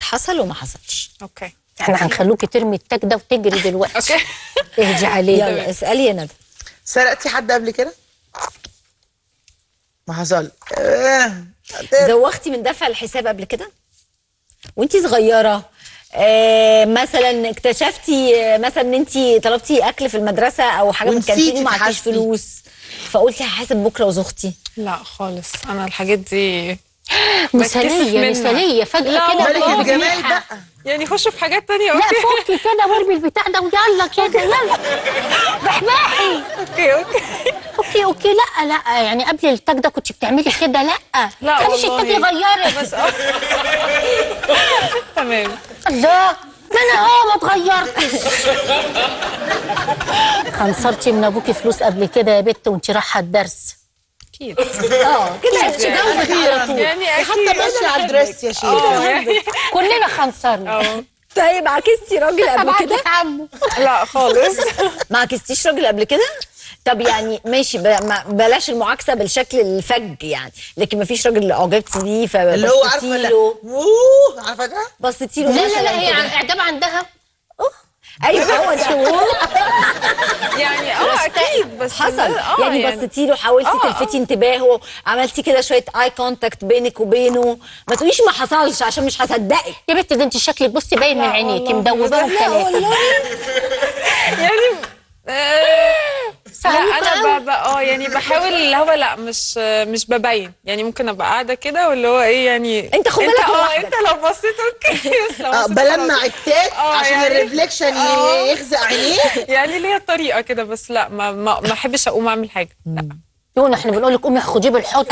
حصل وما حصلش اوكي احنا هنخلوكي ترمي التاج ده وتجري دلوقتي اوكي اهدي عليه يلا اسالي يا ندى سرقتي حد قبل كده؟ ما حصل آه. زوختي من دفع الحساب قبل كده وانتي صغيره آه مثلا اكتشفتي آه، مثلا ان انتي طلبتي اكل في المدرسه او حاجه من ونسيتي الكانتين ومعكيش تحاسبي. فلوس فقلتي هحاسب بكره وزختي لا خالص انا الحاجات دي مثاليه منها. مثاليه فجاه لا، كده ملك بقى الجمال بجنيحة. بقى يعني خشوا في حاجات تانية لا اوكي فكي كده وارمي البتاع ده ويلا كده يلا بحباحي اوكي اوكي اوكي اوكي لا لا يعني قبل التاج ده كنت بتعملي كده لا لا خليش والله. التاج يغيرك بس اه تمام الله ما انا اه ما اتغيرتش خنصرتي من ابوكي فلوس قبل كده يا بت وانت رايحه الدرس اكيد اه كده عرفتي جاوبت على طول يعني حتى اكيد ماشي على الدريس يا شيخ اه يعني كلنا خنصرنا اه طيب عكستي راجل قبل ابعت كده لك عمو لا خالص ما عكستيش راجل قبل كده طب يعني ماشي ب- ما- بلاش المعاكسه بالشكل الفج يعني لكن ما فيش راجل اعجبتي بيه اللي هو عارفه فبصيتي لا له اوه عارفه ده؟ بصيتي له لا لا مثلا لا هي كده. عن- اعدام عندها ايوه هو ده يعني اه اكيد بس حصل اه يعني, بصيتي له حاولتي آه، تلفتي انتباهه عملتي كده شويه اي كونتاكت بينك وبينه ما تقوليش ما حصلش عشان مش هصدقك يا بت ده انت شكلك بصي باين من لا عينيكي والله. مدوباهم لا ثلاثه يعني آه، لا سهلوكوا انا قوي. ب- ب- اه يعني بحاول اللي هو لا مش مش ببين يعني ممكن ابقى قاعده كده واللي هو ايه يعني انت خد بالك من اه واحدة. انت لو بصيت اوكي بس لو اه بصيت بلمع خلاص. التاج اه عشان يعني- الريفليكشن اه. يخزق عينيه يعني ليا طريقه كده بس لا ما ما ما احبش اقوم اعمل حاجه لا يونا احنا بنقول لك قومي خديه بالحضن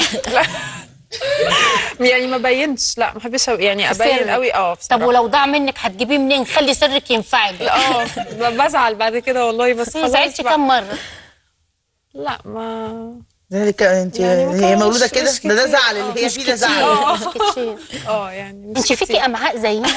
يعني ما بينش لا ما احبش أ- يعني ابين سر. قوي اه طب بصراحه ولو ضاع منك هتجيبيه منين خلي سرك ينفعك اه ب- بزعل بعد كده والله بس خلاص زعلتي بقى. كم مره لا ما ده اللي كان- انت يعني ما هي كانش- مولوده كده مش ده ده كتير. زعل اللي هي مش فيه ده زعل كتير مش كتير اه يعني مش انت فيكي كتير. امعاء زينا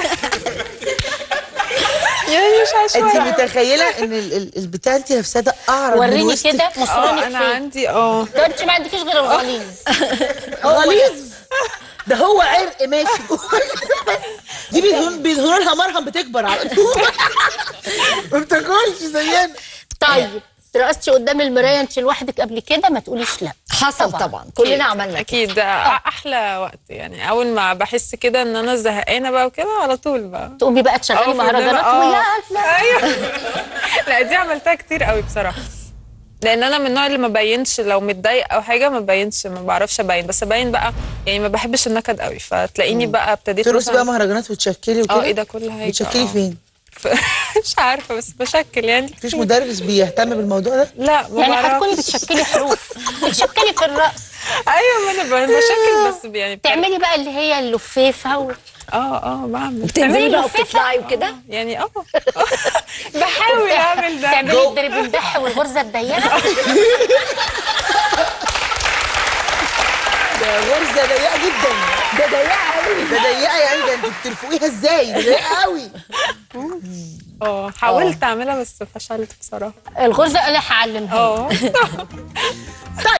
يعني مش انت عشوائي متخيله ان ال- ال- البتاع انت لابساه ده اعرض من وريني وسطك كده اه مصرانك انا فين عندي اه ده انت ما عندكيش غير الغليظ غليظ ده هو عرق ماشي دي بيدهن بيدهنوا لها مرهم بتكبر على طول ما بتاكلش زينا طيب رقصتي قدام المرايه انت لوحدك قبل كده ما تقوليش لا حصل طبعاً. طبعا كلنا عملنا كده. اكيد ده احلى وقت يعني اول ما بحس كده ان انا زهقانه بقى وكده على طول بقى تقومي بقى تشغلي أقف مهرجانات قدام- آه. ولا لا ايوه لا دي عملتها كتير قوي بصراحه لان انا من النوع اللي ما بينش لو متضايق او حاجه ما بينش ما بعرفش ابين بس ابين بقى يعني ما بحبش النكد قوي فتلاقيني بقى ابتديت ترقصي مثلاً- بقى مهرجانات وتشكلي وكده اه ايه ده كل حاجه بتشكلي آه. فين؟ ف- مش عارفه بس بشكل يعني مفيش مدرس بيهتم بالموضوع ده؟ لا ما يعني بعرفش. هتكوني بتشكلي حروف بتشكلي في الرقص ايوه ما انا ب- بشكل بس يعني تعملي بقى اللي هي اللفيفه و... اه اه بعمل بتنزلي بقى لفيفة؟ وبتطلعي وكده يعني اه بحاول اعمل ده تعملي الدرب الدح والغرزه الضيقه ده غرزه ضيقه جدا ده ضيقه قوي ده ضيقه يعني ده انتوا بترفقيها ازاي؟ ده ضيقه قوي اه حاولت اعملها بس فشلت بصراحه الغرزه انا هعلمها اه